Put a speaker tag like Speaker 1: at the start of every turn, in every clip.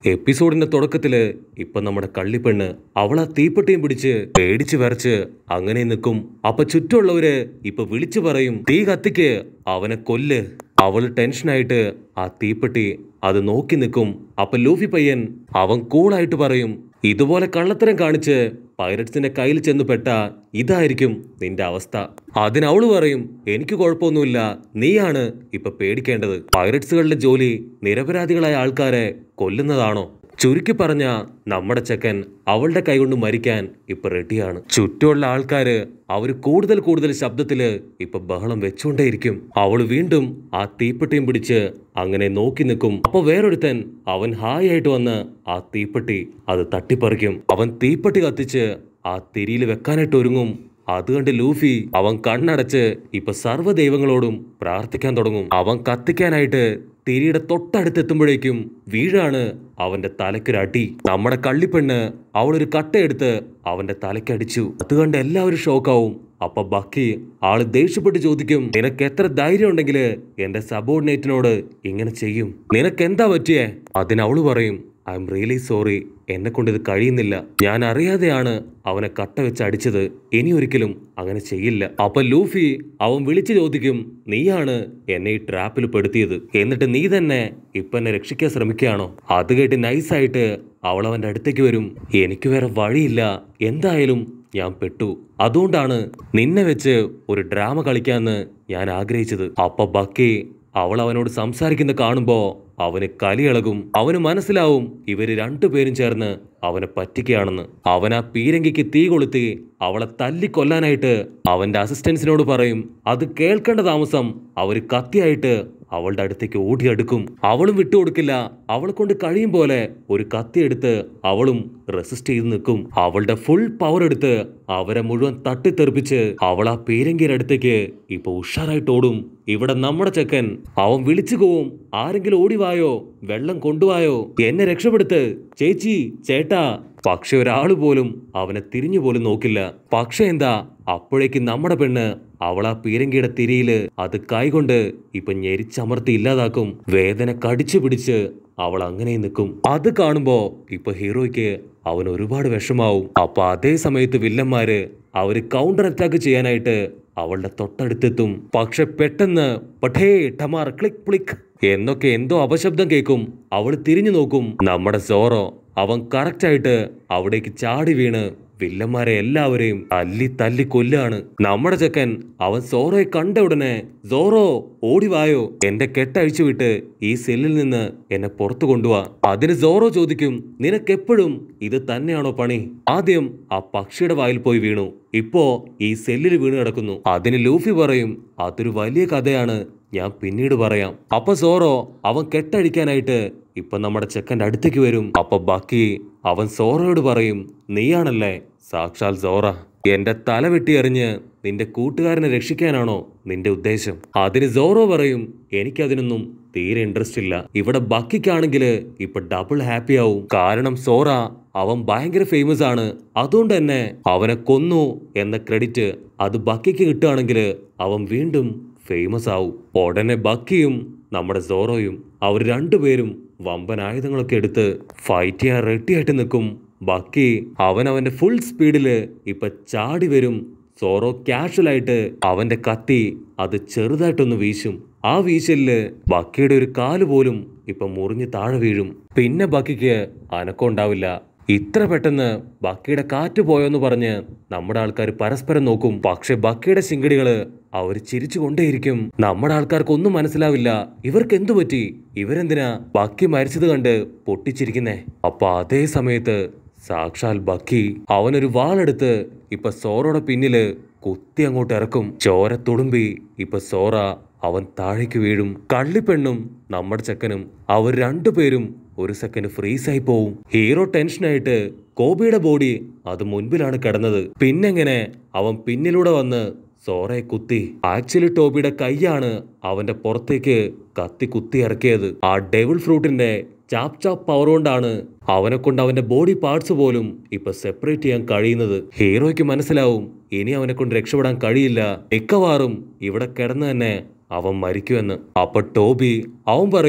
Speaker 1: എപ്പിസോഡിന്റെ തുടക്കത്തില് ഇപ്പൊ നമ്മുടെ കള്ളിപ്പെണ്ണ് അവളാ തീപ്പെട്ടിയും പിടിച്ച് പേടിച്ച് വരച്ച് അങ്ങനെ നിൽക്കും അപ്പൊ ചുറ്റുമുള്ളവര് ഇപ്പൊ വിളിച്ചു പറയും തീ കത്തിക്ക് അവനെ കൊല്ല് അവള് ടെൻഷനായിട്ട് ആ തീപ്പെട്ടി അത് നോക്കി നിൽക്കും അപ്പൊ ലൂഫി പയ്യൻ അവൻ കൂളായിട്ട് പറയും ഇതുപോലെ കള്ളത്തരം കാണിച്ച് പൈററ്റ്സിന്റെ കയ്യിൽ ചെന്ന് പെട്ട ഇതായിരിക്കും നിന്റെ അവസ്ഥ അതിനവള് പറയും എനിക്ക് കുഴപ്പമൊന്നുമില്ല നീയാണ് ഇപ്പൊ പേടിക്കേണ്ടത് പൈററ്റ്സുകളുടെ ജോലി നിരപരാധികളായ ആൾക്കാരെ കൊല്ലുന്നതാണോ ചുരുക്കി പറഞ്ഞ നമ്മുടെ ചെക്കൻ അവളുടെ കൈകൊണ്ട് മരിക്കാൻ ഇപ്പൊ റെഡിയാണ് ചുറ്റുമുള്ള ആൾക്കാര് അവര് കൂടുതൽ കൂടുതൽ ശബ്ദത്തില് ഇപ്പൊ ബഹളം വെച്ചുകൊണ്ടേയിരിക്കും അവള് വീണ്ടും ആ തീപ്പെട്ടിയും പിടിച്ച് അങ്ങനെ നോക്കി നിൽക്കും അപ്പൊ വേറൊരുത്തൻ അവൻ ഹായ് ആയിട്ട് വന്ന് ആ തീപ്പെട്ടി അത് തട്ടിപ്പറിക്കും അവൻ തീപ്പെട്ടി കത്തിച്ച് ആ തിരിയിൽ വെക്കാനായിട്ട് ഒരുങ്ങും അത് കണ്ട് ലൂഫി അവൻ കണ്ണടച്ച് ഇപ്പൊ സർവ്വ ദൈവങ്ങളോടും പ്രാർത്ഥിക്കാൻ തുടങ്ങും അവൻ കത്തിക്കാനായിട്ട് തിരിയുടെ തൊട്ടടുത്തെത്തുമ്പോഴേക്കും വീഴാണ് അവന്റെ തലക്കൊരടി നമ്മുടെ കള്ളിപ്പെണ്ണ് അവളൊരു കട്ടയെടുത്ത് അവന്റെ തലക്കടിച്ചു അത് കണ്ട് എല്ലാവരും ഷോക്കാവും അപ്പൊ ബക്കി ആള് ദേഷ്യപ്പെട്ട് ചോദിക്കും നിനക്ക് എത്ര ധൈര്യം ഉണ്ടെങ്കിൽ എന്റെ സബോർഡിനേറ്റിനോട് ഇങ്ങനെ ചെയ്യും നിനക്ക് എന്താ പറ്റിയേ അതിനവള് പറയും ഐ എം റിയലി സോറി എന്നെ കൊണ്ട് ഇത് കഴിയുന്നില്ല ഞാൻ അറിയാതെയാണ് അവനെ കട്ട വെച്ച് അടിച്ചത് ഇനി ഒരിക്കലും അങ്ങനെ ചെയ്യില്ല അപ്പൊ ലൂഫി അവൻ വിളിച്ചു ചോദിക്കും നീയാണ് എന്നെ ഈ ട്രാപ്പിൽ പെടുത്തിയത് എന്നിട്ട് നീ തന്നെ ഇപ്പൊ എന്നെ രക്ഷിക്കാൻ ശ്രമിക്കുകയാണോ അത് കേട്ട് നൈസായിട്ട് അവൾ അവന്റെ അടുത്തേക്ക് വരും എനിക്ക് വേറെ വഴിയില്ല എന്തായാലും ഞാൻ പെട്ടു അതുകൊണ്ടാണ് നിന്നെ വെച്ച് ഒരു ഡ്രാമ കളിക്കാന്ന് ഞാൻ ആഗ്രഹിച്ചത് അപ്പൊ ബക്കി അവൾ അവനോട് സംസാരിക്കുന്ന കാണുമ്പോ അവന് കലിയിളകും അവന് മനസ്സിലാവും ഇവര് രണ്ടുപേരും ചേർന്ന് അവനെ പറ്റിക്കുകയാണെന്ന് അവൻ ആ പീരങ്കിക്ക് തീ കൊളുത്തി അവളെ തല്ലിക്കൊല്ലാനായിട്ട് അവന്റെ അസിസ്റ്റൻസിനോട് പറയും അത് കേൾക്കേണ്ട താമസം അവര് കത്തിയായിട്ട് അവളുടെ അടുത്തേക്ക് ഓടിയെടുക്കും അവളും വിട്ടുകൊടുക്കില്ല അവളെ കൊണ്ട് കഴിയും പോലെ ഒരു കത്തിയെടുത്ത് അവളും റെസിസ്റ്റ് ചെയ്ത് നിൽക്കും അവളുടെ ഫുൾ പവർ എടുത്ത് അവരെ മുഴുവൻ തട്ടിത്തെറിപ്പിച്ച് അവൾ ആ പീരങ്കിയുടെ അടുത്തേക്ക് ഇപ്പൊ ഉഷാറായിട്ട് ഓടും ഇവിടെ നമ്മുടെ ചെക്കൻ അവൻ വിളിച്ചു പോവും ആരെങ്കിലും ഓടിവായോ വെള്ളം കൊണ്ടുവായോ എന്നെ രക്ഷപ്പെടുത്ത് ചേച്ചി ചേട്ടാ പക്ഷെ ഒരാൾ പോലും അവനെ തിരിഞ്ഞു പോലും നോക്കില്ല പക്ഷെ എന്താ അപ്പോഴേക്ക് നമ്മുടെ പെണ്ണ് അവൾ ആ പീരങ്കിയുടെ തിരിയില് അത് കൈകൊണ്ട് ഇപ്പൊ ഞെരിച്ചമർത്തി ഇല്ലാതാക്കും വേദന കടിച്ചു പിടിച്ച് അവൾ അങ്ങനെ നിൽക്കും അത് കാണുമ്പോ ഇപ്പൊ ഹീറോയ്ക്ക് അവൻ ഒരുപാട് വിഷമാവും അപ്പൊ അതേ സമയത്ത് വില്ലന്മാര് അവര് കൗണ്ടർ അറ്റാക്ക് ചെയ്യാനായിട്ട് അവളുടെ തൊട്ടടുത്തെത്തും പക്ഷെ പെട്ടെന്ന് പഠേ ടമാർ ക്ലിക് പ്ലിക് എന്നൊക്കെ എന്തോ അപശബ്ദം കേൾക്കും അവൾ തിരിഞ്ഞു നോക്കും നമ്മുടെ സോറോ അവൻ കറക്റ്റായിട്ട് അവിടേക്ക് ചാടി വീണ് വില്ലന്മാരെ എല്ലാവരെയും തല്ലി തല്ലി കൊല്ലാണ് നമ്മുടെ ചെക്കൻ അവൻ സോറോയെ കണ്ട ഉടനെ സോറോ ഓടിവായോ എന്റെ കെട്ടഴിച്ചു വിട്ട് ഈ സെല്ലിൽ നിന്ന് എന്നെ പുറത്തു കൊണ്ടുവാ അതിന് സോറോ ചോദിക്കും നിനക്കെപ്പോഴും ഇത് തന്നെയാണോ പണി ആദ്യം ആ പക്ഷിയുടെ വായിൽ പോയി വീണു ഇപ്പോ ഈ സെല്ലിൽ വീണ് കിടക്കുന്നു അതിന് ലൂഫി പറയും അതൊരു വലിയ കഥയാണ് ഞാൻ പിന്നീട് പറയാം അപ്പൊ സോറോ അവൻ കെട്ടഴിക്കാനായിട്ട് ഇപ്പൊ നമ്മുടെ ചെക്കൻ്റെ അടുത്തേക്ക് വരും അപ്പൊ ബാക്കി അവൻ സോറോയോട് പറയും നീയാണല്ലേ സാക്ഷാൽ സോറ എന്റെ തല വെട്ടിയെറിഞ്ഞ് നിന്റെ കൂട്ടുകാരനെ രക്ഷിക്കാനാണോ നിന്റെ ഉദ്ദേശം അതിന് സോറോ പറയും എനിക്കതിനൊന്നും തീരെ ഇൻട്രസ്റ്റ് ഇല്ല ഇവിടെ ബക്കിക്കാണെങ്കിൽ ഇപ്പൊ ഡബിൾ ഹാപ്പി ആവും കാരണം സോറ അവൻ ഭയങ്കര ഫേമസ് ആണ് അതുകൊണ്ട് തന്നെ അവനെ കൊന്നു എന്ന ക്രെഡിറ്റ് അത് ബക്കിക്ക് കിട്ടുകയാണെങ്കിൽ അവൻ വീണ്ടും ഫേമസ് ആവും ഉടനെ ബക്കിയും നമ്മുടെ സോറോയും അവർ രണ്ടുപേരും വമ്പൻ ആയുധങ്ങളൊക്കെ എടുത്ത് ഫൈറ്റ് ചെയ്യാൻ റെഡി ആയിട്ട് നിൽക്കും ബക്കി അവൻ അവന്റെ ഫുൾ സ്പീഡില് ഇപ്പൊ ചാടി വരും സോറോ കാഷ്വലായിട്ട് അവന്റെ കത്തി അത് ചെറുതായിട്ടൊന്ന് വീശും ആ വീശലില് ബക്കിയുടെ ഒരു കാല് പോലും ഇപ്പൊ മുറിഞ്ഞ് താഴെ വീഴും പിന്നെ ബക്കിക്ക് അനക്കം ഉണ്ടാവില്ല ഇത്ര പെട്ടെന്ന് ബക്കിയുടെ കാറ്റ് പോയോന്ന് പറഞ്ഞ് നമ്മുടെ ആൾക്കാർ പരസ്പരം നോക്കും പക്ഷെ ബക്കിയുടെ ശിങ്കടികള് അവർ ചിരിച്ചു കൊണ്ടേയിരിക്കും നമ്മുടെ ആൾക്കാർക്ക് ഒന്നും മനസ്സിലാവില്ല ഇവർക്ക് എന്തു പറ്റി ഇവരെന്തിനാ ബക്കി മരിച്ചത് കണ്ട് പൊട്ടിച്ചിരിക്കുന്നേ അപ്പൊ അതേ സമയത്ത് സാക്ഷാൽ ബക്കി അവനൊരു വാളെടുത്ത് ഇപ്പൊ സോറയുടെ പിന്നില് കുത്തി അങ്ങോട്ട് ഇറക്കും ചോര തുളുമ്പി ഇപ്പൊ സോറ അവൻ താഴേക്ക് വീഴും കള്ളിപ്പെണ്ണും നമ്മുടെ ചെക്കനും അവർ രണ്ടുപേരും ഒരു സെക്കൻഡ് ഫ്രീസായി പോവും ഹീറോ ടെൻഷനായിട്ട് കോബിയുടെ ബോഡി അത് മുൻപിലാണ് കിടന്നത് പിന്നെങ്ങനെ അവൻ പിന്നിലൂടെ വന്ന് സോറയെ കുത്തി ആക്ച്വലി ടോബിയുടെ കൈയാണ് അവന്റെ പുറത്തേക്ക് കത്തി കുത്തി ഇറക്കിയത് ആ ഡെവിൾ ഫ്രൂട്ടിന്റെ ചാപ്പ് ചാപ്പ് പവർ കൊണ്ടാണ് അവനെ കൊണ്ട് അവന്റെ ബോഡി പാർട്സ് പോലും ഇപ്പൊ സെപ്പറേറ്റ് ചെയ്യാൻ കഴിയുന്നത് ഹീറോയ്ക്ക് മനസ്സിലാവും ഇനി അവനെ കൊണ്ട് രക്ഷപ്പെടാൻ കഴിയില്ല മിക്കവാറും ഇവിടെ കിടന്ന് തന്നെ അവൻ മരിക്കുമെന്ന് അപ്പൊ ടോബി അവൻ പറയും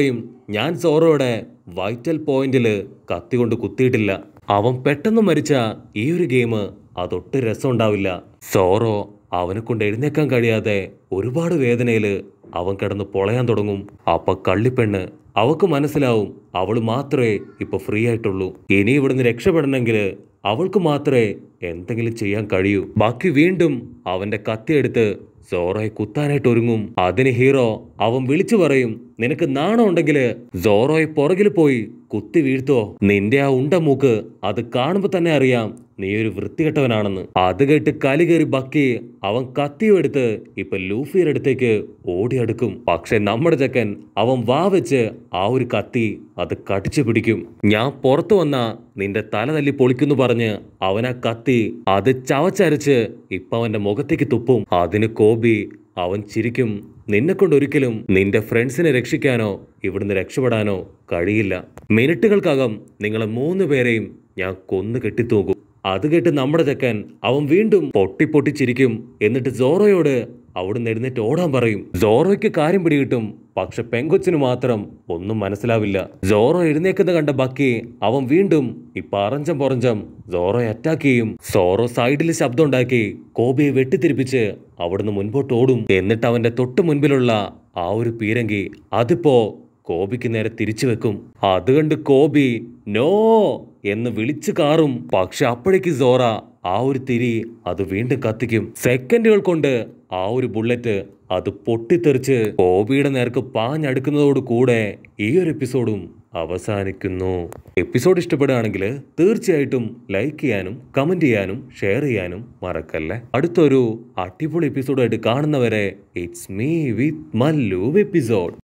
Speaker 1: ഞാൻ സോറോയുടെ വൈറ്റൽ പോയിന്റിൽ കത്തി കൊണ്ട് കുത്തിയിട്ടില്ല അവൻ പെട്ടെന്ന് മരിച്ച ഈ ഒരു ഗെയിം അതൊട്ട് രസം ഉണ്ടാവില്ല സോറോ അവനെ കൊണ്ട് എഴുന്നേക്കാൻ കഴിയാതെ ഒരുപാട് വേദനയില് അവൻ കിടന്ന് പൊളയാൻ തുടങ്ങും അപ്പൊ കള്ളിപ്പെണ്ണ് അവക്ക് മനസ്സിലാവും അവള് മാത്രമേ ഇപ്പൊ ഫ്രീ ആയിട്ടുള്ളൂ ഇനി ഇവിടുന്ന് രക്ഷപ്പെടണമെങ്കിൽ അവൾക്ക് മാത്രമേ എന്തെങ്കിലും ചെയ്യാൻ കഴിയൂ ബാക്കി വീണ്ടും അവന്റെ കത്തിയെടുത്ത് സോറോയെ കുത്താനായിട്ട് ഒരുങ്ങും അതിന് ഹീറോ അവൻ വിളിച്ചു പറയും നിനക്ക് നാണം ഉണ്ടെങ്കിൽ സോറോയെ പുറകിൽ പോയി കുത്തി വീഴ്ത്തോ നിന്റെ ആ ഉണ്ട മൂക്ക് അത് കാണുമ്പോ തന്നെ അറിയാം നീ ഒരു വൃത്തികെട്ടവനാണെന്ന് അത് കേട്ട് കലി കയറി ബക്കി അവൻ കത്തിയും എടുത്ത് ഇപ്പൊ ലൂഫിയുടെ അടുത്തേക്ക് ഓടിയെടുക്കും പക്ഷെ നമ്മുടെ ചെക്കൻ അവൻ വാ വെച്ച് ആ ഒരു കത്തി അത് കടിച്ചു പിടിക്കും ഞാൻ പുറത്തു വന്ന നിന്റെ തല തല്ലി പൊളിക്കുന്നു പറഞ്ഞ് അവൻ ആ കത്തി അത് ചവച്ചരച്ച് ഇപ്പൊ അവന്റെ മുഖത്തേക്ക് തുപ്പും അതിന് കോബി അവൻ ചിരിക്കും നിന്നെ കൊണ്ട് ഒരിക്കലും നിന്റെ ഫ്രണ്ട്സിനെ രക്ഷിക്കാനോ ഇവിടുന്ന് രക്ഷപ്പെടാനോ കഴിയില്ല മിനിറ്റുകൾക്കകം നിങ്ങളെ മൂന്ന് പേരെയും ഞാൻ കൊന്നു കെട്ടിത്തൂക്കും അത് കേട്ട് നമ്മുടെ ചെക്കൻ അവൻ വീണ്ടും പൊട്ടി പൊട്ടി ചിരിക്കും എന്നിട്ട് സോറോയോട് അവിടുന്ന് എഴുന്നേറ്റ് ഓടാൻ പറയും സോറോയ്ക്ക് കാര്യം പിടികിട്ടും പക്ഷെ പെങ്കൊച്ചിന് മാത്രം ഒന്നും മനസ്സിലാവില്ല സോറോ എഴുന്നേക്കുന്ന കണ്ട ബക്കി അവൻ വീണ്ടും ഈ പറഞ്ചം പൊറഞ്ചം സോറോയെ അറ്റാക്ക് ചെയ്യും സോറോ സൈഡിൽ ശബ്ദം ഉണ്ടാക്കി കോബിയെ വെട്ടിത്തിരിപ്പിച്ച് അവിടുന്ന് മുൻപോട്ട് ഓടും എന്നിട്ട് അവന്റെ തൊട്ട് മുൻപിലുള്ള ആ ഒരു പീരങ്കി അതിപ്പോ കോബിക്ക് നേരെ തിരിച്ചു വെക്കും അത് കണ്ട് കോബി നോ എന്ന് വിളിച്ചു കാറും പക്ഷെ അപ്പോഴേക്ക് സോറ ആ ഒരു തിരി അത് വീണ്ടും കത്തിക്കും സെക്കൻഡുകൾ കൊണ്ട് ആ ഒരു ബുള്ളറ്റ് അത് പൊട്ടിത്തെറിച്ച് കോബിയുടെ നേർക്ക് പാഞ്ഞടുക്കുന്നതോട് കൂടെ ഈ ഒരു എപ്പിസോഡും അവസാനിക്കുന്നു എപ്പിസോഡ് ഇഷ്ടപ്പെടുകയാണെങ്കിൽ തീർച്ചയായിട്ടും ലൈക്ക് ചെയ്യാനും കമന്റ് ചെയ്യാനും ഷെയർ ചെയ്യാനും മറക്കല്ലേ അടുത്തൊരു അടിപൊളി എപ്പിസോഡായിട്ട് കാണുന്നവരെ it's me with Mallu episode